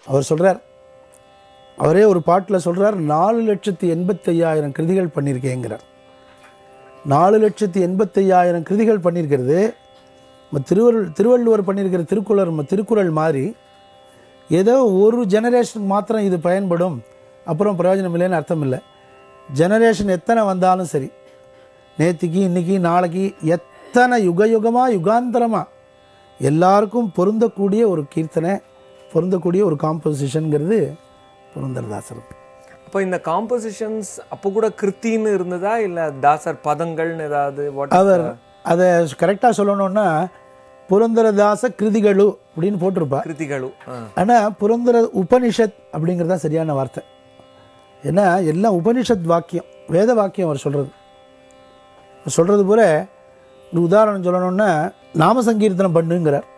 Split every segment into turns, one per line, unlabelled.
அவர் சொல்கிறார் அவரே ஒரு பாட்டில் சொல்கிறார் நாலு லட்சத்தி எண்பத்தையாயிரம் கிருதிகள் பண்ணியிருக்கேங்கிறார் நாலு லட்சத்தி எண்பத்தையாயிரம் கிருதிகள் பண்ணியிருக்கிறது நம்ம திருவள்ளுவர் திருவள்ளுவர் பண்ணியிருக்கிற திருக்குறள் நம்ம திருக்குறள் மாதிரி ஏதோ ஒரு ஜெனரேஷனுக்கு மாத்திரம் இது பயன்படும் அப்புறம் பிரயோஜனம் இல்லைன்னு அர்த்தம் இல்லை ஜெனரேஷன் எத்தனை வந்தாலும் சரி நேத்திக்கு இன்னைக்கு நாளைக்கு எத்தனை யுக யுகமாக யுகாந்தரமாக எல்லாருக்கும் பொருந்தக்கூடிய ஒரு கீர்த்தனை பொருந்தக்கூடிய ஒரு காம்போசிஷனுங்கிறது புரந்தரதாசர்
அப்போ இந்த காம்போசிஷன்ஸ் அப்போ கூட கிருத்தின்னு இருந்ததா இல்ல தாசர் பதங்கள்னு ஏதாவது what is
அவர்
the-
அதை கரெக்டாக சொல்லணும்னா புரந்தரதாச கிருதிகளு அப்படின்னு போட்டிருப்பா
கிருத்திகளு ஆ.
ஆனால் புரந்தர உபனிஷத் அப்படிங்கிறது தான் சரியான வார்த்தை ஏன்னா எல்லாம் உபனிஷத் வாக்கியம் வேத வாக்கியம் அவர் சொல்கிறது சொல்கிறது போல ஒரு உதாரணம் சொல்லணும்னா நாம சங்கீர்த்தனம் பண்ணுங்கிறார்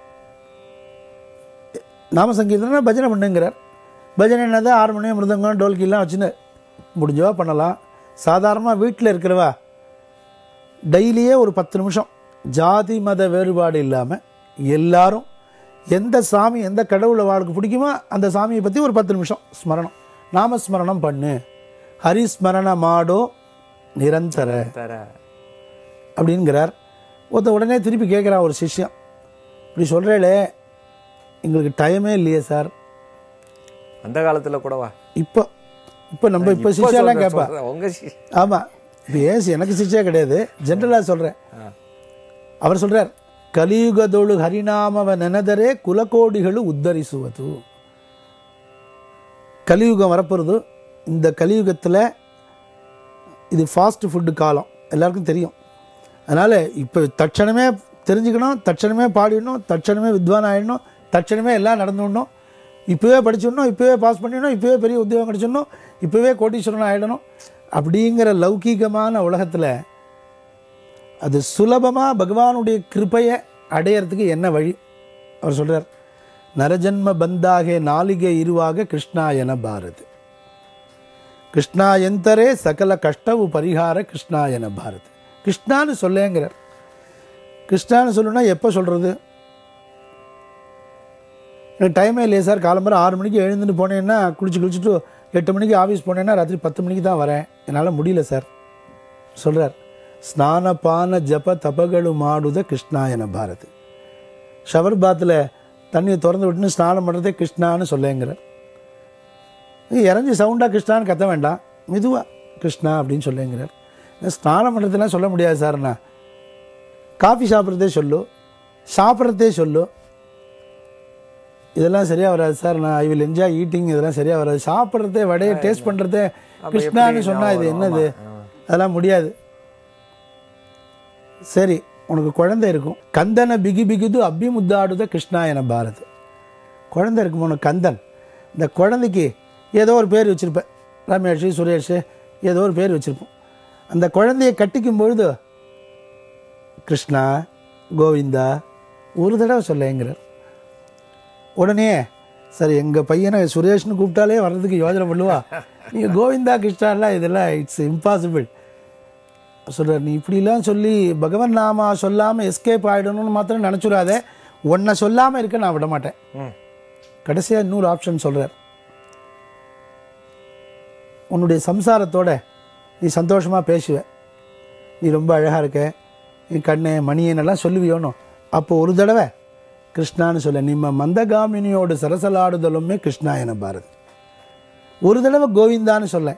நாம சங்கீர்த்தனம் பஜனை பண்ணுங்கிறார் பஜனை என்னதான் ஆறு மணி மிருதங்கம் டோல்கிலாம் வச்சுன்னு முடிஞ்சவா பண்ணலாம் சாதாரணமாக வீட்டில் இருக்கிறவா டெய்லியே ஒரு பத்து நிமிஷம் ஜாதி மத வேறுபாடு இல்லாமல் எல்லாரும் எந்த சாமி எந்த கடவுளை வாழ்க்கை பிடிக்குமோ அந்த சாமியை பற்றி ஒரு பத்து நிமிஷம் ஸ்மரணம் நாமஸ்மரணம் பண்ணு ஹரிஸ்மரண மாடோ நிரந்தர
தர
அப்படிங்கிறார் ஒருத்த உடனே திருப்பி கேட்குறான் ஒரு சிஷ்யம் இப்படி சொல்கிறேளே எங்களுக்கு டைமே இல்லையே சார்
அந்த காலத்துல கூடவா
இப்போ இப்போ நம்ம இப்போ சிஷ்யெல்லாம் கேட்பா
சொல்றேன், உங்க சி-
ஆமாம் இப்போ ஏன் எனக்கு சிஷ்யா கிடையாது ஜென்ரலாக சொல்கிறேன்
ஆ.
அவர் சொல்கிறார் ಕಲಿಯುಗದೊಳು ಹರಿನಾಮವ ನೆನೆದರೆ ಕುಲಕೋಡಿಗಳು ಉದ್ಧರಿಸುವುದು கலியுகம் வரப்போகிறது இந்த கலியுகத்தில் இது ஃபாஸ்ட் ஃபுட்டு காலம் எல்லாருக்கும் தெரியும் அதனால் இப்போ தட்சணமே தெரிஞ்சுக்கணும் தட்சணமே பாடிடணும் தட்சணமே வித்வான் ஆகிடணும் தட்சணமே எல்லாம் நடந்துடணும் இப்போவே படிச்சிடணும் இப்போவே பாஸ் பண்ணிடணும் இப்போவே பெரிய உத்தியோகம் கிடச்சிடணும் இப்போவே கோட்டீஸ்வரன் ஆகிடணும் அப்படிங்கிற லௌகீகமான உலகத்தில் அது சுலபமாக பகவானுடைய கிருபையை அடையறதுக்கு என்ன வழி அவர் சொல்கிறார் நரஜன்ம பந்தாகே நாளிகை இருவாக கிருஷ்ணாயன பாரத் கிருஷ்ணா ಎಂತರೇ ಸಕಲ ಕಷ್ಟವು ಪರಿಹಾರ கிருஷ்ணாயன பாரத் கிருஷ்ணான்னு சொல்லேங்கிறார் கிருஷ்ணான்னு சொல்லணும்னா எப்போ சொல்கிறது எனக்கு டைமே இல்லையே சார் காலம்பரை ஆறு மணிக்கு எழுந்துட்டு போனேன்னா குளிச்சு குளிச்சுட்டு எட்டு மணிக்கு ஆஃபீஸ் போனேன்னா ராத்திரி பத்து மணிக்கு தான் வரேன் என்னால் முடியல சார் சொல்கிறார் ஸ்நான பான ஜப தபಗಳು ಮಾಡುದ கிருஷ்ணாயன பாரத் ஷவர் பாத்தில் தண்ணியை திறந்து விட்டுன்னு ஸ்நானம் பண்ணுறதே கிருஷ்ணான்னு சொல்லேங்கிறார் நீ இறஞ்சி சவுண்டாக கிருஷ்ணான்னு கத்த வேண்டாம் மெதுவா கிருஷ்ணா அப்படின்னு சொல்லுங்கிறார் நான் ஸ்நானம் பண்ணுறதுலாம் சொல்ல முடியாது சார்ண்ணா காஃபி சாப்பிட்றதே சொல்லு சாப்பிட்றதே சொல்லு இதெல்லாம் சரியாக வராது சார் நான் ஐ வில் என்ஜாய் ஈட்டிங் இதெல்லாம் சரியாக வராது சாப்பிட்றதே வடையை டேஸ்ட் பண்ணுறதே கிருஷ்ணான்னு சொன்னால் இது என்னது அதெல்லாம் முடியாது சரி உனக்கு குழந்தை இருக்கும் கந்தனை பிகி பிகிது அபிமுத்தாடுத கிருஷ்ணாயன பாரத் குழந்தை இருக்கும் உனக்கு கந்தன் இந்த குழந்தைக்கு ஏதோ ஒரு பேர் வச்சுருப்பேன் ரமேஷ் சுரேஷ் ஏதோ ஒரு பேர் வச்சுருப்போம் அந்த குழந்தையை கட்டிக்கும் பொழுது கிருஷ்ணா கோவிந்தா ஒரு தடவை சொல்லேங்கிறார் உடனே சரி எங்கள் பையனை சுரேஷ்னு கூப்பிட்டாலே வர்றதுக்கு யோஜனை பண்ணுவா நீங்கள் கோவிந்தா கிருஷ்ணாலாம் இதெல்லாம் இட்ஸ் இம்பாசிபிள் சொல்கிறார் நீ இப்படிலாம் சொல்லி பகவன் நாமா சொல்லாமல் எஸ்கேப் ஆகிடணும்னு மாத்திரம் நினச்சிடாத உன்னை சொல்லாமல் இருக்க நான் விட மாட்டேன்
ம்.
கடைசியாக இன்னொரு ஆப்ஷன் சொல்கிறார் உன்னுடைய சம்சாரத்தோட நீ சந்தோஷமாக பேசுவ நீ ரொம்ப அழகாக இருக்க நீ கண்ணு மணியனெல்லாம் சொல்லுவியோனோ அப்போ ஒரு தடவை கிருஷ்ணான்னு சொல்ல நிம்ம மந்தகாமினியோடு சரசலாடுதலுமே கிருஷ்ணாயன பாரத் ஒரு தடவை கோவிந்தான்னு சொல்ல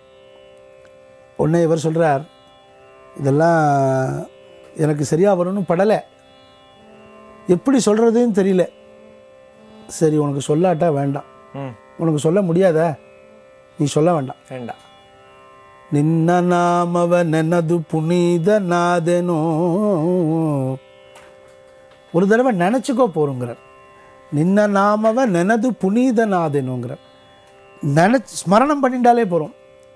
உடனே இவர் சொல்கிறார் இதெல்லாம் எனக்கு சரியாக வரும்னு படலை எப்படி சொல்கிறதுன்னு தெரியல சரி உனக்கு சொல்லாட்டா வேண்டாம்
ம்
உனக்கு சொல்ல முடியாதா நீ சொல்ல வேண்டாம்
வேண்டாம்
ನಿನ್ನ ನಾಮವ ನೆನದು புனிதநாதனோ ஒரு தடவை நினச்சிக்கோ போருங்கிறார் நின்ன நாமவ நெனது புனிதநாதனுங்கிறார் நினச்சி ஸ்மரணம் பண்ணிட்டாலே போகிறோம்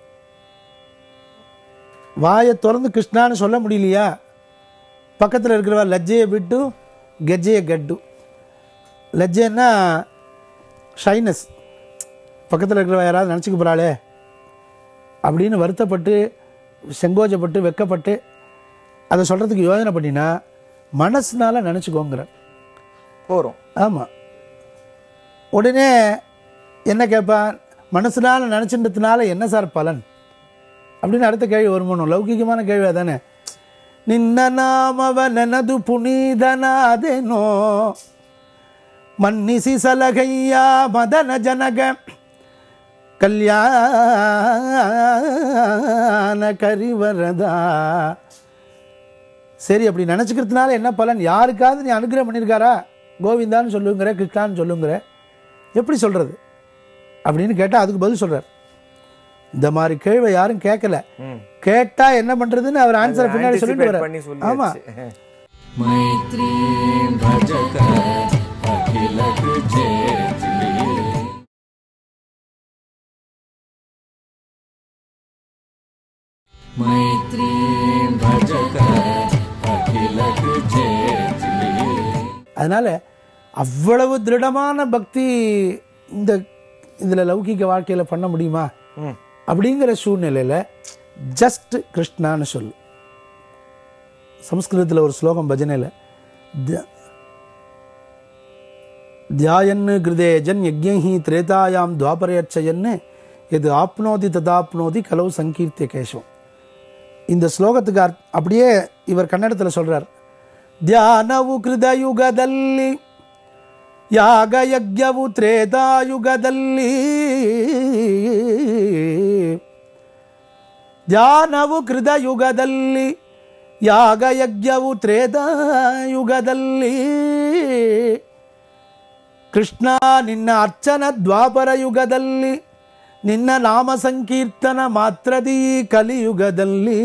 வாயை திறந்து கிருஷ்ணான்னு சொல்ல முடியலையா பக்கத்தில் இருக்கிறவா லஜ்ஜையை விட்டு கெஜ்ஜையை கட்டு லஜ்ஜைன்னா ஷைனஸ் பக்கத்தில் இருக்கிறவ யாராவது நினச்சிக்க போகிறாளே அப்படின்னு வருத்தப்பட்டு செங்கோஜப்பட்டு வெக்கப்பட்டு அதை சொல்கிறதுக்கு யோசனை பண்ணினா மனசுனால நினச்சிக்கோங்கிறார்
போறோம்
ஆமாம் உடனே என்ன கேட்பான் மனசுனால நினச்சின்றதுனால என்ன சார் பலன் அப்படின்னு அடுத்த கேள்வி வருமானம் லௌகிகமான கேள்வி அதானே ನಿನ್ನ ನಾಮವ ನೆನದು ಪುನೀದನಾದೆನೋ ಮನ್ನಿಸಿ ಸಲಗಯ್ಯ ಮದನ ಜನಗ கல்யாண கரிவரதா சரி அப்படி நினச்சிக்கிறதுனால என்ன பலன் யாருக்காவது நீ அனுகிரகம் பண்ணியிருக்காரா கோவிந்தான்னு சொல்லுங்கிற கிருஷ்ணான்னு சொல்லுங்கிற எப்படி சொல்கிறது அப்படின்னு கேட்டால் அதுக்கு பதில் சொல்கிறார் இந்த மாதிரி கேள்வி யாரும் கேட்கல
ம்.
கேட்டா என்ன பண்றதுன்னு அவர் ஆன்சர் பின்னாடி சொல்லிட்டு
Anticipate
வர
பண்ணி
ஆமா
சொல்லியாச்சு
मैत्रीं भजत अखिलकृजेति मैत्रीं भजत अखिलकृजेति
அதனால அவ்வளவு திருடமான பக்தி இந்த இதில் லௌகிக வாழ்க்கையில் பண்ண முடியுமா
ம்.
அப்படிங்கிற சூழ்நிலையில் ஜஸ்ட் கிருஷ்ணான்னு சொல்லு சம்ஸ்கிருதத்தில் ஒரு ஸ்லோகம் பஜனையில் தியாயன்னு கிருதேஜன் யஜ்யஹி திரேதாயாம் துவாபரயச்சயன்னு எது ஆப்னோதி ததாப்னோதி கலவு சங்கீர்த்திய கேசவம் இந்த ஸ்லோகத்துக்கு அர்த் அப்படியே இவர் கன்னடத்தில் சொல்றார் ಧ್ಯಾನವು ಕೃತಯುಗದಲ್ಲಿ ಯಾಗಯಜ್ಞವು ತ್ರೇತಾಯುಗದಲ್ಲಿ ಧ್ಯಾನವು ಕೃತಯುಗದಲ್ಲಿ ಯಾಗಯಜ್ಞವು ತ್ರೇತಾಯುಗದಲ್ಲಿ ಕೃಷ್ಣ ನಿನ್ನ ಅರ್ಚನ ದ್ವಾಪರ ಯುಗದಲ್ಲಿ ನಿನ್ನ ನಾಮ ಸಂಕೀರ್ತನ ಮಾತ್ರದೀ ಕಲಿಯುಗದಲ್ಲಿ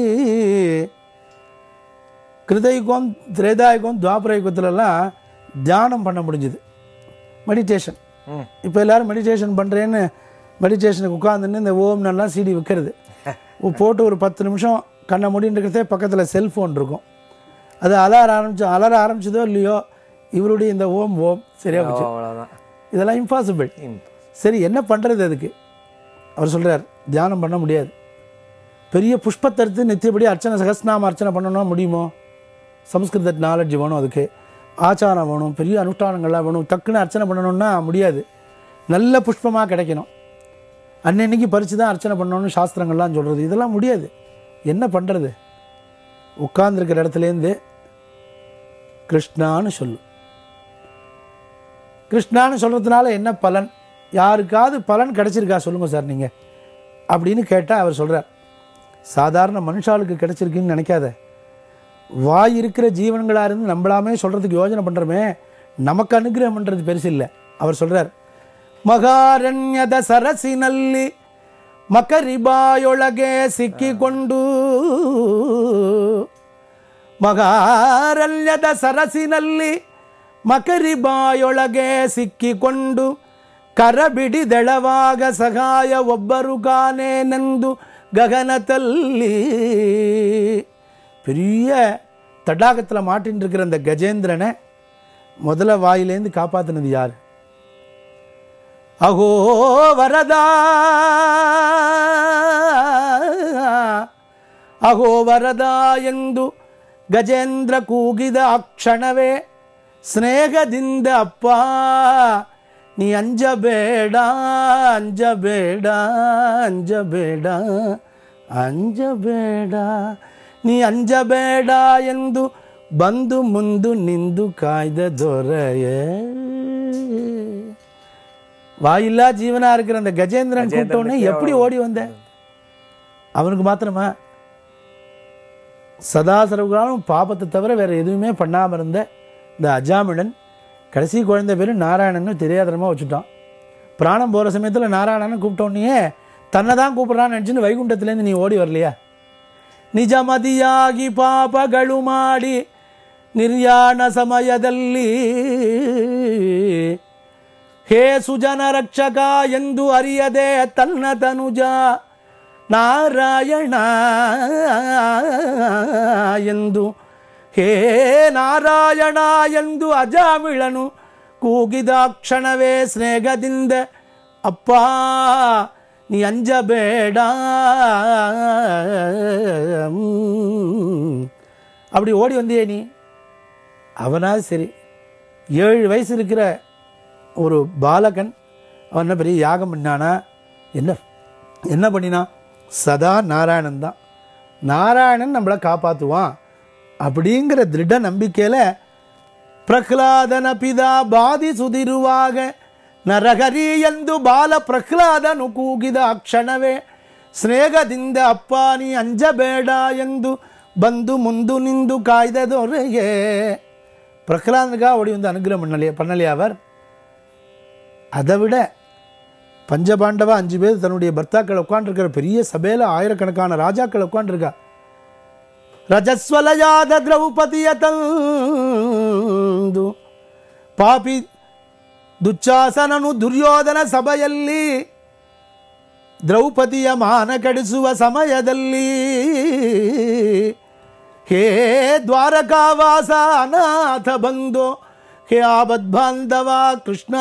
கிருதயுகம் திரேதாயுகம் துவாபர யுகத்துலலாம் தியானம் பண்ண முடிஞ்சுது மெடிடேஷன்
ம்.
இப்போ எல்லாரும் மெடிடேஷன் பண்ணுறேன்னு மெடிடேஷனுக்கு உட்காந்துன்னு இந்த ஓம்னெல்லாம் சிடி விற்கிறது போட்டு ஒரு பத்து நிமிஷம் கண்ணை மூடின்னு இருக்கிறதே பக்கத்தில் செல்ஃபோன் இருக்கும் அது அலற ஆரம்பிச்சு அலற ஆரம்பிச்சதோ இல்லையோ இவருடைய இந்த ஓம் ஓம் சரியா போச்சு
அவ்வளோதான்
இதெல்லாம் இம்பாசிபிள் சரி என்ன பண்ணுறது அதுக்கு அவர் சொல்கிறார் தியானம் பண்ண முடியாது பெரிய புஷ்பத்தை எடுத்து நித்தியபடி அர்ச்சனை சகஸ்நாம அர்ச்சனை பண்ணணும்னா முடியுமோ சம்ஸ்கிருத நாலேஜ் வேணும் அதுக்கு ஆச்சாரம் வேணும் பெரிய அனுஷ்டானங்கள்லாம் வேணும் டக்குன்னு அர்ச்சனை பண்ணணும்னா முடியாது நல்ல புஷ்பமாக கிடைக்கணும் அன்னன்னைக்கு பறித்து தான் அர்ச்சனை பண்ணணும்னு சாஸ்திரங்கள்லாம் சொல்கிறது இதெல்லாம் முடியாது என்ன பண்ணுறது உட்கார்ந்துருக்கிற இடத்துலேருந்து கிருஷ்ணான்னு சொல்லு கிருஷ்ணான்னு சொல்கிறதுனால என்ன பலன் யாருக்காவது பலன் கிடைச்சிருக்கா சொல்லுங்கள் சார் நீங்கள் அப்படின்னு கேட்டால் அவர் சொல்கிறார் சாதாரண மனுஷாளுக்கு கிடைச்சிருக்குன்னு நினைக்காத வாய் இருக்கிற ஜீவன்களாக இருந்து நம்மளாமே சொல்கிறதுக்கு யோஜனை பண்ணுறோமே நமக்கு அனுகிரகம் பண்ணுறது பெருசு இல்லை அவர் சொல்கிறார் ಮಗಾರಣ್ಯದ ಸರಸಿನಲ್ಲಿ ಮಕರಿಬಾಯೊಳಗೆ ಸಿಕ್ಕಿಕೊಂಡು ಮಗಾರಣ್ಯದ ಸರಸಿನಲ್ಲಿ ಮಕರಿಬಾಯೊಳಗೆ ಸಿಕ್ಕಿಕೊಂಡು ಕರಬಿಡಿದೆಳವಾಗ ಸಹಾಯ ಒಬ್ಬರು ಕಾನೇನೆಂದು ಗಗನದಲ್ಲಿ பெரிய தடாகத்தில் மாட்டின்னு இருக்கிற அந்த கஜேந்திரனை முதல்ல வாயிலேருந்து காப்பாற்றினது யார் ಅಹೋ ವರದ ಅಹೋ ವರದ ಎಂದು ಗಜೇಂದ್ರ ಕೂಗಿದ ಆ ಕ್ಷಣವೇ ಸ್ನೇಹದಿಂದ ಅಪ್ಪ ನೀ ಅಂಜಬೇಡ ಅಂಜಬೇಡ ಅಂಜಬೇಡ ಅಂಜಬೇಡ ನೀ ಅಂಜಬೇಡ ಎಂದು ಬಂದು ಮುಂದು ನಿಂದು ಕಾಯ್ದ ದೊರೆಯೇ வாயில்லா ஜீவனா இருக்கிற அந்த கஜேந்திரன் கூப்பிட்டோன்னே எப்படி ஓடி வந்த அவனுக்கு மாத்திரமா சதா சர்வகாலம் பாபத்தை தவிர வேற எதுவுமே பண்ணாம இருந்த இந்த அஜாமிழன் கடைசி குழந்தை பேரு நாராயணன்னு தெரியாதனமா வச்சுட்டான் பிராணம் போற சமயத்துல நாராயணன் கூப்பிட்டோன்னே தன்னை தான் கூப்பிடுறான்னு நினச்சின்னு வைகுண்டத்துலேருந்து நீ ஓடி வரலையா ನಿಜಮದಿಯಾಗಿ ಪಾಪಗಳು ಮಾಡಿ ನಿರ್ಯಾಣ ಸಮಯದಲ್ಲಿ ಹೇ ಸುಜನ ರಕ್ಷಕ ಎಂದು ಅರಿಯದೆ ತನ್ನ ತನುಜ ನಾರಾಯಣ ಎಂದು ಹೇ ನಾರಾಯಣ ಎಂದು ಅಜಾಮಿಳನು ಕೂಗಿದ ಕ್ಷಣವೇ ಸ್ನೇಹದಿಂದ ಅಪ್ಪ நீ அஞ்சಬೇಡ அப்படி ஓடி வந்தியே நீ அவனாவது சரி ஏழு வயசு இருக்கிற ஒரு பாலகன் அவன் என்ன பெரிய யாகம் பண்ணானா என்ன என்ன பண்ணினான் சதா நாராயணன் தான் நாராயணன் நம்மளை காப்பாற்றுவான் அப்படிங்கிற திருட நம்பிக்கையில் ಪ್ರಹ್ಲಾದನ ಪಿದಾ ಬಾಧಿ ಸುದಿರುವಾಗ ನರಹರಿ ಎಂದು ಬಾಲ ಪ್ರಹ್ಲಾದನು ಕೂಗಿದ ಆ ಕ್ಷಣವೇ ಸ್ನೇಹದಿಂದ ಅಪ್ಪ ನೀ ಅಂಜಬೇಡ ಎಂದು ಬಂದು ಮುಂದು ನಿಂದು ಕಾಯ್ದ ದೊರೆಯೇ பிரகலாதனுக்காக ஓடி வந்து அனுகிரகம் பண்ணலையா பண்ணலையா அவர் அதை விட பஞ்சபாண்டவா அஞ்சு பேர் தன்னுடைய பர்த்தாக்கள் உட்காண்டிருக்கிற பெரிய சபையில் ஆயிரக்கணக்கான ராஜாக்கள் உட்காண்டிருக்கா ರಜಸ್ವಲಯಾದ ದ್ರೌಪದಿಯ ತಂದು ಪಾಪಿ ದುಚ್ಚಾಸನನು ದುರ್ಯೋಧನ ಸಭೆಯಲ್ಲಿ ದ್ರೌಪದಿಯ ಮಾನ ಕೆಡಿಸುವ ಸಮಯದಲ್ಲಿ ಹೇ ದ್ವಾರಕಾವಾಸ ಅನಾಥ ಬಂದು ಹೇ ಆಬದ್ಬಾಂಧವ ಕೃಷ್ಣ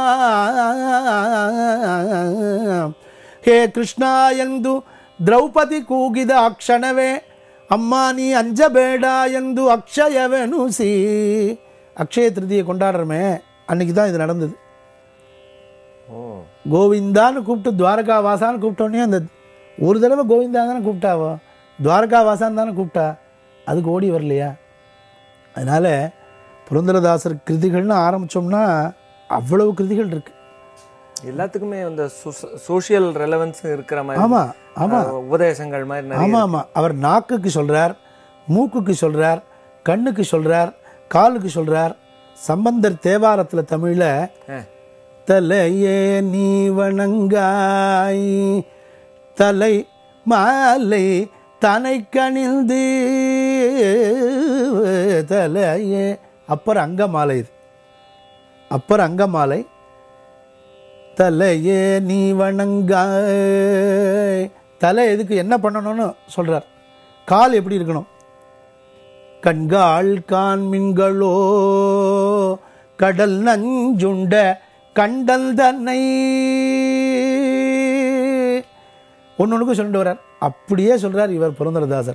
ಹೇ ಕೃಷ್ಣ ಎಂದು ದ್ರೌಪದಿ ಕೂಗಿದ ಆ ಕ್ಷಣವೇ ಅಮ್ಮ ನೀ ಅಂಜಬೇಡ ಎಂದು அக்ஷயவனுசி அக்ஷய திருதியை கொண்டாடுறோமே அன்னைக்கு தான் இது நடந்தது
ஓ
கோவிந்தான்னு கூப்பிட்டு துவாரகா வாசான்னு கூப்பிட்டோன்னே அந்த ஒரு தடவை கோவிந்தா தானே கூப்பிட்டாவோ துவாரகா வாசான்னு தானே கூப்பிட்டா அதுக்கு ஓடி வரலையா அதனால் புரந்தரதாசர் கிருதிகள்னு ஆரம்பித்தோம்னா அவ்வளவு கிருதிகள் இருக்கு
எல்லாத்துக்குமே அந்த சோஷியல் ரெலவன்ஸ் இருக்கிற மாதிரி
ஆமாம் ஆமாம்
அஹ், உபதேசங்கள் மாதிரி நிறைய
ஆமாம் ஆமாம் அவர் நாக்குக்கு சொல்கிறார் மூக்குக்கு சொல்கிறார் கண்ணுக்கு சொல்கிறார் காலுக்கு சொல்கிறார் சம்பந்தர் தேவாரத்தில் தமிழில்
அஹ்,
தலையே நீ வணங்காய் தலை மாலை தனை கணிந்து தலையே அப்பர் அங்கமாலை இது அப்பர் அங்கமாலை தலையே நீ வணங்காய் தலை எதுக்கு என்ன பண்ணணும்னு சொல்றார் கால் எப்படி இருக்கணும் கண்கால் காண்மின்களோ கடல் நஞ்சுண்ட கண்டல் தன்னை ஒன்னொன்றுக்கும் சொல்லிட்டு வர்றார் அப்படியே சொல்றார் இவர் புரந்தரதாசர்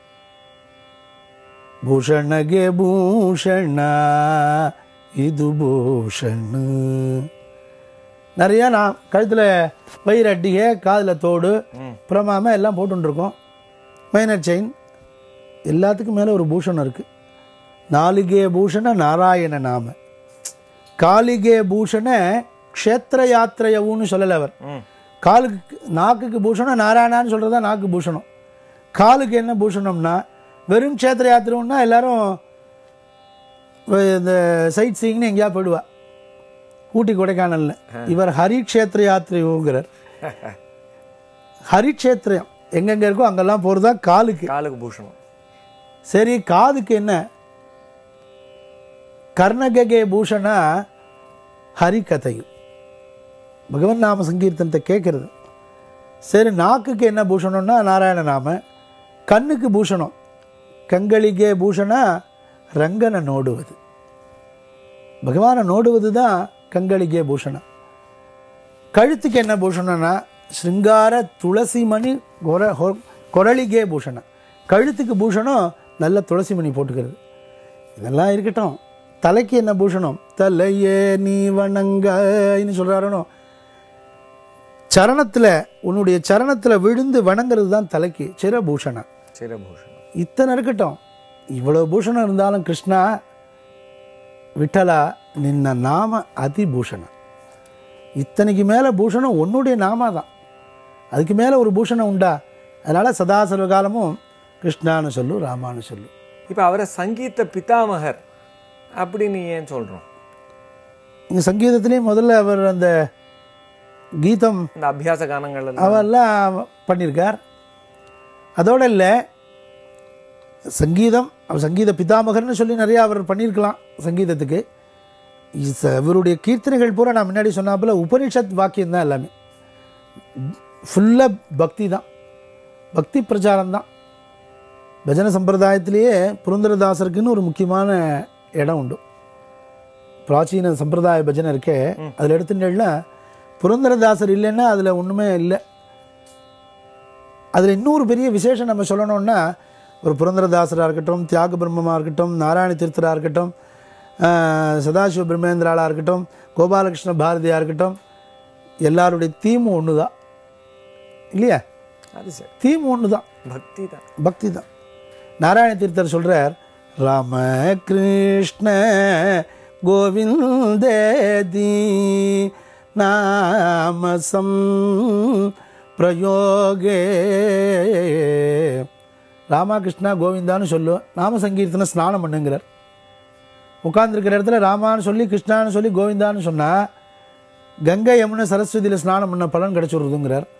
ಭೂಷಣಗೆ ಭೂಷಣ இது பூஷண நிறைய நான் கழுத்தில் வயிறு அட்டிகை காதில் தோடு பிரமாம எல்லாம் போட்டுருக்கோம் மைனர் செயின் எல்லாத்துக்கும் மேலே ஒரு பூஷணம் இருக்குது நாலிகே பூஷண நாராயண நாம காலிகே பூஷண க்ஷேத்திர யாத்திரையவுன்னு சொல்லலை அவர்
ம்.
காலுக்கு நாக்குக்கு பூஷணம் நாராயணான்னு சொல்கிறது தான் நாக்கு பூஷணம் காலுக்கு என்ன பூஷணம்னா வெறும் க்ஷேத்திர யாத்திரம்னா எல்லாரும் வ- இந்த சைட் சீயிங்னு எங்கேயா போயிடுவா ஊட்டி கொடைக்கானல்ல இவர் ஹரிக்ஷேத்திர யாத்திரைங்கிறார் ஹரிக்ஷேத்திரம் எங்கெங்க இருக்கோ அங்கெல்லாம் போகிறது தான் காலுக்கு
காலுக்கு பூஷணம்
சரி காதுக்கு என்ன கர்ணகே பூஷணா ஹரிகதையும் பகவன் நாம சங்கீர்த்தனத்தை கேட்கறது சரி நாக்குக்கு என்ன பூஷணம்னா நாராயண நாம கண்ணுக்கு பூஷணம் கங்களிகே பூஷணா ரங்கனை நோடுவது பகவானை நோடுவது தான் கங்களிகே பூஷணம் கழுத்துக்கு என்ன பூஷணம்னா ஸ்ருங்கார துளசி மணி கொர ஹொ- கொரளிகே பூஷணம் கழுத்துக்கு பூஷணம் நல்ல துளசி மணி போட்டுக்கிறது இதெல்லாம் இருக்கட்டும் தலைக்கு என்ன பூஷணம் தலையே நீ வணங்கன்னு சொல்கிறாரனோ சரணத்தில் உன்னுடைய சரணத்தில் விழுந்து வணங்குறது தான் தலைக்கு சிரபூஷணம்
சிரபூஷணம்
இத்தனை இருக்கட்டும் இவ்வளோ பூஷணம் இருந்தாலும் கிருஷ்ணா விட்டலா நின்ன நாம அதிபூஷணம் இத்தனைக்கு மேலே பூஷணம் உன்னுடைய நாமா தான் அதுக்கு மேலே ஒரு பூஷணம் உண்டா அதனால் சதா சர்வகாலமும் கிருஷ்ணான்னு சொல்லு ராமான்னு சொல்லு
இப்போ அவரை சங்கீத பிதாமகர் அப்படின்னு ஏன் சொல்றோம்
இங்கே சங்கீதத்திலேயே முதல்ல அவர் அந்த கீதம்
இந்த அபியாச கானங்கள் எல்லாம்
அவெல்லாம் பண்ணியிருக்கார் அதோட இல்லை சங்கீதம் அவர் சங்கீத பிதாமகர்னு சொல்லி நிறையா அவர் பண்ணியிருக்கலாம் சங்கீதத்துக்கு இஸ்- இவருடைய கீர்த்தனைகள் பூரா நான் முன்னாடி சொன்னாப்புல உபனிஷத் வாக்கியம் தான் எல்லாமே ஃபுல்லாக பக்தி தான் பக்தி பிரச்சாரம் தான் பஜன சம்பிரதாயத்திலேயே புரந்தரதாசருக்குன்னு ஒரு முக்கியமான இடம் உண்டு பிராச்சீன சம்பிரதாய பஜனை இருக்கே அதில் எடுத்துட்டேன்னா புரந்தரதாசர் இல்லைன்னா அதில் ஒன்றுமே இல்லை அதில் இன்னொரு பெரிய விசேஷம் நம்ம சொல்லணும்னா ஒரு புரந்தரதாசராக இருக்கட்டும் தியாக பிரம்மமாக இருக்கட்டும் நாராயண தீர்த்தராக இருக்கட்டும் ஆஹ், சதாசிவ பிரம்மேந்திராளாக இருக்கட்டும் கோபாலகிருஷ்ண பாரதியாக இருக்கட்டும் எல்லாருடைய தீமும் ஒன்று தான் இல்லையா
அது சரி
தீம் ஒன்று தான்
பக்தி தான்
பக்தி தான் நாராயண தீர்த்தர் சொல்றார் ராம கிருஷ்ண கோவிந்தேதி நாமசம் பிரயோகே ராமகிருஷ்ணா கோவிந்தான்னு சொல்லு நாம சங்கீர்த்தன ஸ்நானம் பண்ணுங்கிறார் உட்கார்ந்துருக்கிற இடத்துல ராமான்னு சொல்லி கிருஷ்ணான்னு சொல்லி கோவிந்தான்னு சொன்னால் கங்கை யமுனை சரஸ்வதியில் ஸ்நானம் பண்ண பலன் கிடைச்சுடுறதுங்கிறார்